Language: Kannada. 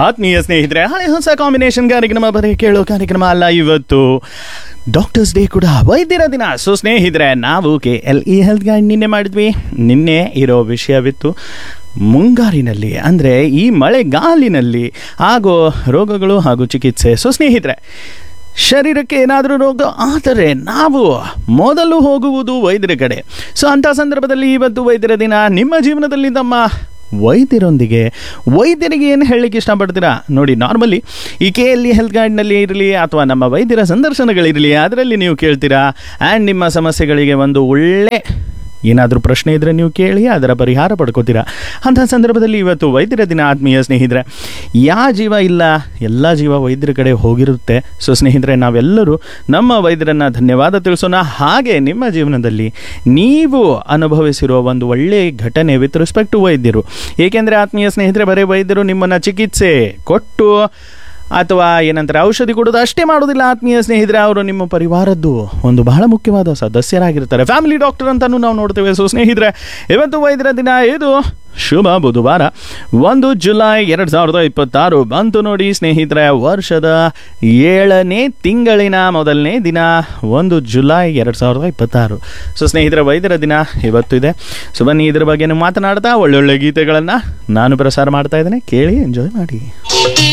ಆತ್ಮೀಯ ಸ್ನೇಹಿತರೆ ಹಳೆ ಹೊಸ ಕಾಂಬಿನೇಷನ್ ಕಾರ್ಯಕ್ರಮ ಬರೀ ಕೇಳೋ ಕಾರ್ಯಕ್ರಮ ಅಲ್ಲ ಇವತ್ತು ಡಾಕ್ಟರ್ಸ್ ಡೇ ಕೂಡ ವೈದ್ಯರ ದಿನ ಸೊ ಸ್ನೇಹಿತರೆ ನಾವು K L E health guide ನಿನ್ನೆ ಮಾಡಿದ್ವಿ ನಿನ್ನೆ ಇರೋ ವಿಷಯವಿತ್ತು ಮುಂಗಾರಿನಲ್ಲಿ ಅಂದರೆ ಈ ಮಳೆಗಾಲಿನಲ್ಲಿ ಆಗೋ ರೋಗಗಳು ಹಾಗೂ ಚಿಕಿತ್ಸೆ ಸೊ ಸ್ನೇಹಿತರೆ ಶರೀರಕ್ಕೆ ಏನಾದರೂ ರೋಗ ಆದರೆ ನಾವು ಮೊದಲು ಹೋಗುವುದು ವೈದ್ಯರ ಕಡೆ ಸೊ ಅಂಥ ಸಂದರ್ಭದಲ್ಲಿ ಇವತ್ತು ವೈದ್ಯರ ದಿನ ನಿಮ್ಮ ಜೀವನದಲ್ಲಿ ನಮ್ಮ ವೈದ್ಯರೊಂದಿಗೆ ವೈದ್ಯರಿಗೆ ಏನು ಹೇಳಲಿಕ್ಕೆ ಇಷ್ಟಪಡ್ತೀರಾ ನೋಡಿ ನಾರ್ಮಲಿ ಈ ಕೆ ಎಲ್ ಇ ಹೆಲ್ತ್ ಗೈಡ್ನಲ್ಲಿ ಇರಲಿ ಅಥವಾ ನಮ್ಮ ವೈದ್ಯರ ಸಂದರ್ಶನಗಳಿರಲಿ ಅದರಲ್ಲಿ ನೀವು ಕೇಳ್ತೀರಾ ಆ್ಯಂಡ್ ನಿಮ್ಮ ಸಮಸ್ಯೆಗಳಿಗೆ ಒಂದು ಒಳ್ಳೆ ಏನಾದರೂ ಪ್ರಶ್ನೆ ಇದ್ದರೆ ನೀವು ಕೇಳಿ ಅದರ ಪರಿಹಾರ ಪಡ್ಕೋತೀರಾ ಅಂಥ ಸಂದರ್ಭದಲ್ಲಿ ಇವತ್ತು ವೈದ್ಯರ ದಿನ ಆತ್ಮೀಯ ಸ್ನೇಹಿತರೆ ಯಾವ ಜೀವ ಇಲ್ಲ ಎಲ್ಲ ಜೀವ ವೈದ್ಯರ ಕಡೆ ಹೋಗಿರುತ್ತೆ ಸೊ ಸ್ನೇಹಿತರೆ ನಾವೆಲ್ಲರೂ ನಮ್ಮ ವೈದ್ಯರನ್ನು ಧನ್ಯವಾದ ತಿಳಿಸೋಣ ಹಾಗೆ ನಿಮ್ಮ ಜೀವನದಲ್ಲಿ ನೀವು ಅನುಭವಿಸಿರುವ ಒಂದು ಒಳ್ಳೆಯ ಘಟನೆ ವಿತ್ ರೆಸ್ಪೆಕ್ಟ್ ಟು ವೈದ್ಯರು ಏಕೆಂದರೆ ಆತ್ಮೀಯ ಸ್ನೇಹಿತರೆ ಬರೀ ವೈದ್ಯರು ನಿಮ್ಮನ್ನು ಚಿಕಿತ್ಸೆ ಕೊಟ್ಟು ಅಥವಾ ಏನಂತಾರೆ ಔಷಧಿ ಕೊಡೋದು ಅಷ್ಟೇ ಮಾಡೋದಿಲ್ಲ ಆತ್ಮೀಯ ಸ್ನೇಹಿತರೆ ಅವರು ನಿಮ್ಮ ಪರಿವಾರದ್ದು ಒಂದು ಬಹಳ ಮುಖ್ಯವಾದ ಸದಸ್ಯರಾಗಿರ್ತಾರೆ ಫ್ಯಾಮಿಲಿ ಡಾಕ್ಟರ್ ಅಂತಾನು ನಾವು ನೋಡ್ತೇವೆ ಸೊ ಸ್ನೇಹಿತರೆ ಇವತ್ತು ವೈದ್ಯರ ದಿನ ಇದು ಶುಭ ಬುಧವಾರ ಒಂದು ಜುಲೈ ಎರಡು ಸಾವಿರದ ಇಪ್ಪತ್ತಾರು ಬಂತು ನೋಡಿ ಸ್ನೇಹಿತರೆ ವರ್ಷದ ಏಳನೇ ತಿಂಗಳಿನ ಮೊದಲನೇ ದಿನ ಒಂದು ಜುಲೈ ಎರಡು ಸಾವಿರದ ಇಪ್ಪತ್ತಾರು ಸೊ ಸ್ನೇಹಿತರೆ ವೈದ್ಯರ ದಿನ ಇವತ್ತು ಇದೆ ಸೊ ಬನ್ನಿ ಇದ್ರ ಬಗ್ಗೆ ಮಾತನಾಡ್ತಾ ಒಳ್ಳೊಳ್ಳೆ ಗೀತೆಗಳನ್ನು ನಾನು ಪ್ರಸಾರ ಮಾಡ್ತಾ ಇದ್ದೇನೆ ಕೇಳಿ ಎಂಜಾಯ್ ಮಾಡಿ